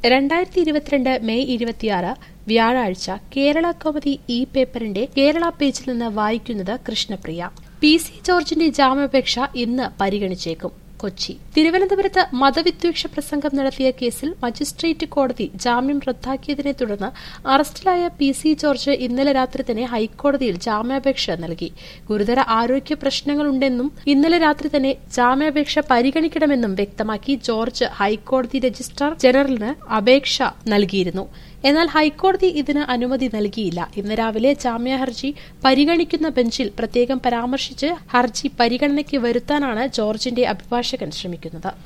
രണ്ടായിരത്തി ഇരുപത്തിരണ്ട് മെയ് ഇരുപത്തിയാറ് വ്യാഴാഴ്ച കേരള കൗമുദി ഇ പേപ്പറിന്റെ കേരള പേജിൽ നിന്ന് വായിക്കുന്നത് കൃഷ്ണപ്രിയ പി സി ജോർജിന്റെ ജാമ്യാപേക്ഷ ഇന്ന് പരിഗണിച്ചേക്കും കൊച്ചി തിരുവനന്തപുരത്ത് മതവിദ്വേഷ പ്രസംഗം നടത്തിയ കേസിൽ മജിസ്ട്രേറ്റ് കോടതി ജാമ്യം റദ്ദാക്കിയതിനെ തുടർന്ന് അറസ്റ്റിലായ പി സി ജോർജ് ഇന്നലെ രാത്രി തന്നെ ഹൈക്കോടതിയിൽ ജാമ്യാപേക്ഷ നൽകി ഗുരുതര ആരോഗ്യ പ്രശ്നങ്ങളുണ്ടെന്നും ഇന്നലെ രാത്രി തന്നെ ജാമ്യാപേക്ഷ പരിഗണിക്കണമെന്നും വ്യക്തമാക്കി ജോർജ് ഹൈക്കോടതി രജിസ്ട്രാർ ജനറലിന് അപേക്ഷ നൽകിയിരുന്നു എന്നാൽ ഹൈക്കോടതി ഇതിന് അനുമതി നൽകിയില്ല ഇന്ന് രാവിലെ ജാമ്യ ഹർജി പരിഗണിക്കുന്ന ബെഞ്ചിൽ പ്രത്യേകം പരാമർശിച്ച് ഹർജി പരിഗണനയ്ക്ക് വരുത്താനാണ് ജോർജിന്റെ അഭിഭാഷകൻ ശ്രമിക്കുന്നത്